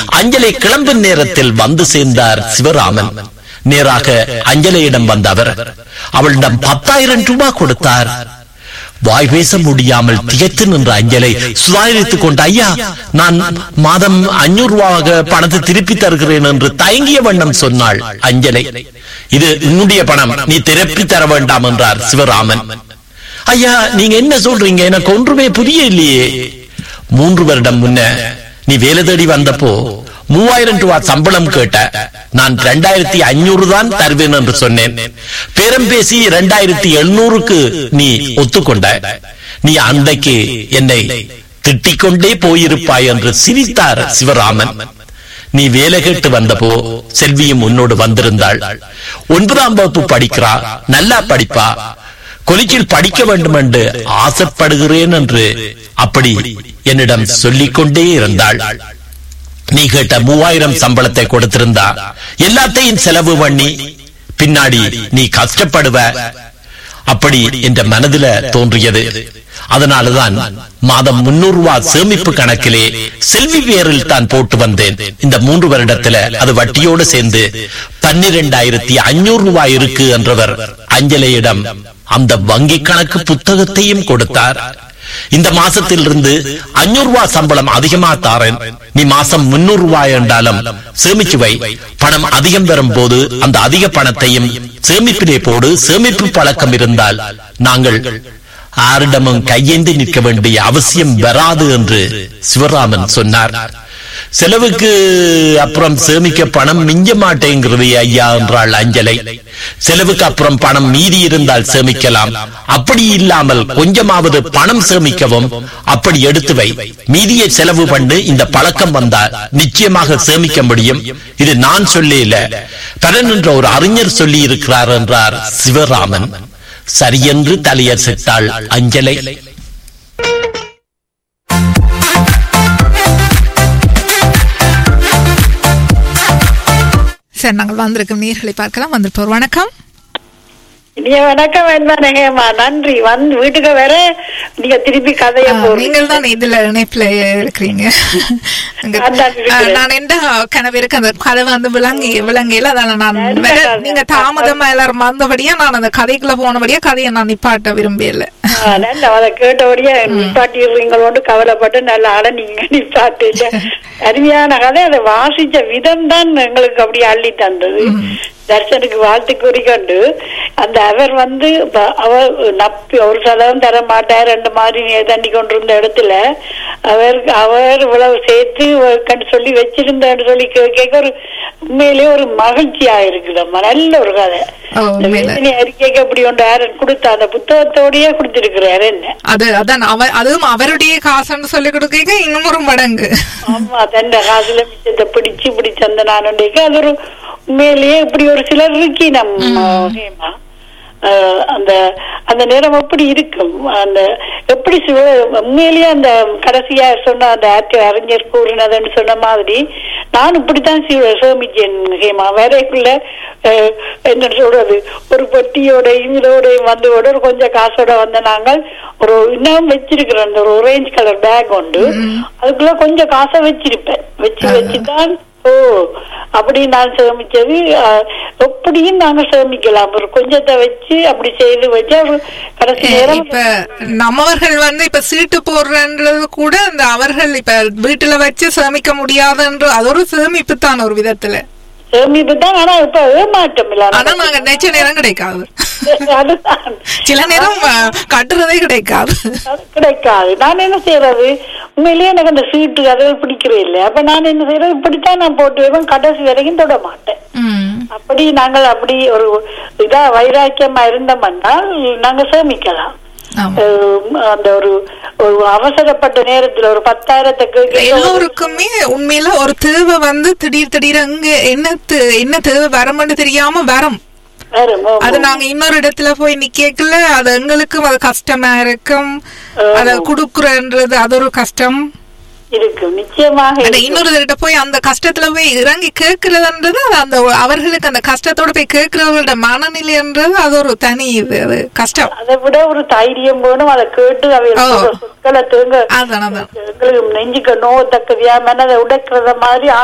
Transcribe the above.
அஞ்சலை கிளம்பும் நேரத்தில் வந்து சேர்ந்தார் சிவராமன் நேராக அஞ்சலையிடம் வந்த அவர் அவளிடம் பத்தாயிரம் ரூபாய் கொடுத்தார் வாய் பேச முடியாமல் திகைத்து நின்ற அஞ்சலை சுதாரித்துக் கொண்ட ஐயா நான் மாதம் அஞ்சூறு ரூபாவாக பணத்தை திருப்பி தருகிறேன் என்று தயங்கிய வண்ணம் சொன்னாள் அஞ்சலை இது உன்னுடைய பணம் நீ திருப்பி தர வேண்டாம் என்றார் சிவராமன் ஐயா நீங்க என்ன சொல்றீங்க எனக்கு ஒன்றுமே புரிய இல்லையே மூன்று வருடம் முன்ன நீ வேலை தேடி வந்தப்போ மூவாயிரம் ரூபாய் சம்பளம் கேட்ட நான் ரெண்டாயிரத்தி ஐநூறு தான் தருவேன் என்று சொன்னேன் பேரம் பேசி ரெண்டாயிரத்தி எழுநூறுக்கு நீ ஒத்துக்கொண்ட நீ அன்றைக்கு என்னை திட்டிக் கொண்டே போயிருப்பாய் என்று சிரித்தார் சிவராமன் நீ வேலை கேட்டு வந்தப்போ செல்வியும் உன்னோடு வந்திருந்தாள் ஒன்பதாம் வகுப்பு படிக்கிறா நல்லா படிப்பா கொலிச்சில் படிக்க வேண்டும் என்று ஆசைப்படுகிறேன் என்று அப்படி என்னிடம் சொல்லிக் கொண்டே இருந்தாள் நீ கேட்ட மூவாயிரம் சம்பளத்தை கொடுத்திருந்தா எல்லாத்தையும் செலவு பண்ணி பின்னாடி நீ கஷ்டப்படுவ அப்படி என்ற மனதில தோன்றியது அதனாலதான் மாதம் முன்னூறு ரூபாய் சேமிப்பு கணக்கிலே செல்வி பேரில் தான் போட்டு வந்தேன் இந்த மூன்று வருடத்துல அது வட்டியோடு சேர்ந்து பன்னிரெண்டாயிரத்தி ஐநூறு ரூபாய் இருக்கு என்றவர் அஞ்சலியிடம் அந்த வங்கி கணக்கு புத்தகத்தையும் கொடுத்தார் இந்த மாசத்திலிருந்து அஞ்சூறு ரூபாய் சம்பளம் அதிகமா தாரேன் நீ மாசம் முன்னூறு ரூபாய் என்றாலும் சேமிச்சு வை பணம் அதிகம் வரும் போது அந்த அதிக பணத்தையும் சேமிப்பிலே போடு சேமிப்பு பழக்கம் இருந்தால் நாங்கள் ஆரிடமும் கையேந்தி நிற்க வேண்டிய அவசியம் வராது என்று சிவராமன் சொன்னார் செலவுக்கு அப்புறம் சேமிக்க பணம் மிஞ்ச மாட்டேங்கிறது ஐயா என்றாள் அஞ்சலை செலவுக்கு அப்புறம் பணம் மீதி இருந்தால் சேமிக்கலாம் அப்படி இல்லாமல் கொஞ்சமாவது பணம் சேமிக்கவும் அப்படி எடுத்து வை மீதியை செலவு பண்ணு இந்த பழக்கம் வந்தால் நிச்சயமாக சேமிக்க முடியும் இது நான் சொல்லல பலன் என்ற ஒரு அறிஞர் சொல்லி இருக்கிறார் என்றார் சிவராமன் சரியென்று தலையசித்தாள் அஞ்சலை சரி நாங்கள் வந்திருக்கும் நீர்களை பார்க்கலாம் வந்திருப்போர் வணக்கம் நீங்க வணக்கம் வேண்டானேமா நன்றி வந்து வீட்டுக்கு வர நீங்க திருப்பி கதைய போறீங்க நீங்கள் தான் இதுல இணைப்புல இருக்கிறீங்க அங்க- அதான் இருக்கிறேன். ஆ, நான் எந்த கனவிற்கு அந்த கதை வந்து விளங்கி விளங்கியில அதால நான் நல்ல வேற கதை. நீங்க தாமதமா எல்லாரும் வந்தபடியா நான் அந்த கதைக்குள்ள போனபடியா கதையை நான் நிப்பாட்ட விரும்பல ஆ, நல்ல அதை கேட்டபடியே நிப்பாட்டிடுறீங்களோண்டு கவலைப்பட்டு நல்ல ஆட நீங்க நிப்பாட்டு அருமையான கதை அதை வாசிச்ச விதம் தான் எங்களுக்கு அப்படியே அள்ளி தந்தது தர்சனுக்கு வாழ்த்து கூறிக்கொண்டு அந்த அவர் வந்து ப- அவர் நப்பி ஒரு சதவீதம் தர மாட்டார் ரெண்டு மாதிரி தண்ணி கொண்டிருந்த இடத்துல அவர் அவர் இவ்வளவு சேர்த்து கண்டு சொல்லி வச்சிருந்தான்னு சொல்லி கே- கேட்க ஒரு உண்மையிலேயே ஒரு மகிழ்ச்சியா இருக்குதம்மா நல்ல ஒரு கதை ஓ, இந்த உண்மையில. வேதனை அறிக்கைக்கு அப்படி ஒன்று யாரும் கொடுத்த அந்த புத்தகத்தோடயே கொடுத்திருக்கிறாரு என்ன அது அதான் அவர் அதுவும் அவருடைய காசுன்னு சொல்லி கொடுக்க இன்னும் ஒரு மடங்கு ஆமா தண்ட காசுல மிச்சத்தை பிடிச்சு பிடிச்சு அந்த நானுடைக்கு அது ஒரு உண்மையிலேயே இப்படி ஒரு சிலர் இருக்கி நம்ம ஹேமா அஹ் அந்த அந்த நேரம் எப்படி இருக்கும் அந்த எப்படி சிவ உண்மையிலேயே அந்த கடைசியா சொன்ன அந்த ஆற்று அறிஞர் கூறினதுன்னு சொன்ன மாதிரி நான் இப்படித்தான் சிவ சேமிச்சேன் ஹேமா வேறைக்குள்ள அஹ், என்ன சொல்றது ஒரு பொட்டியோடையும் இதோடையும் வந்து கூட ஒரு கொஞ்சம் காசோட வந்த நாங்கள் ஒரு இன்னும் வச்சிருக்கிறேன் அந்த ஒரு ஒரேஞ்ச் கலர் பேக் உண்டு அதுக்குள்ள கொஞ்சம் காசை வச்சிருப்பேன் வச்சு வச்சுதான் ஓ அப்படி நான் சேமிச்சது அஹ், எப்படியும் நாங்க சேமிக்கலாம் ஒரு கொஞ்சத்தை வச்சு அப்படி செய்து வச்சா ஒரு கடைசி நேரம் இப்ப நம்மவர்கள் வந்து இப்ப சீட்டு போடுறன்றது கூட இந்த அவர்கள் இப்ப வீட்டுல வச்சு சேமிக்க முடியாதுன்ற அது ஒரு சேமிப்பு தான் ஒரு விதத்துல சேமிப்பு தான் ஆனா இப்ப ஏமாற்றம் இல்ல ஆனா நாங்க நினைச்ச நேரம் கிடைக்காது அதுதான் சில நேரம் அஹ், கட்டுறதே கிடைக்காது அது கிடைக்காது நான் என்ன செய்யறது உண்மையிலேயே எனக்கு அந்த சீட்டு அதெல்லாம் பிடிக்கிறே இல்லை அப்ப நான் என்ன செய்யறது இப்படித்தான் நான் போட்டு வைப்பேன் கடைசி வரைக்கும் தொட மாட்டேன் ம். அப்படி நாங்கள் அப்படி ஒரு இதா வைராக்கியமா இருந்தோம்னால் நாங்க சேமிக்கலாம் ஆமா. அஹ் அந்த ஒரு ஒரு அவசரப்பட்ட நேரத்துல ஒரு பத்தாயிரத்தை கேட்க எல்லோருக்குமே உண்மையில ஒரு தேவை வந்து திடீர் திடீர் அங்க என்ன தே- என்ன தேவை வரமுன்னு தெரியாம வரும் வரும் ஆமா. அது நாங்க இன்னொரு இடத்துல போய் நிக்கல அது எங்களுக்கும் அது கஷ்டமா இருக்கும் அத குடுக்குறன்றது அது ஒரு கஷ்டம் இருக்கும் நிச்சயமாக ஆனா இருக்கும். இன்னொரு கிட்ட போய் அந்த கஷ்டத்துல போய் இறங்கி கேட்கறதுன்றது அது அந்த அவர்களுக்கு அந்த கஷ்டத்தோட போய் கேட்கிறவங்களோட மனநிலைன்றது அது ஒரு தனி இது அது கஷ்டம் அதை விட ஒரு தைரியம் வேணும் அதை கேட்டு அவை ஓ. சொல்ற சொற்களை தேங்க அதான் அதான் எங்களுக்கு நெஞ்சுக்கு நோத்தக்கதியா மனதை உடைக்கிறத மாதிரி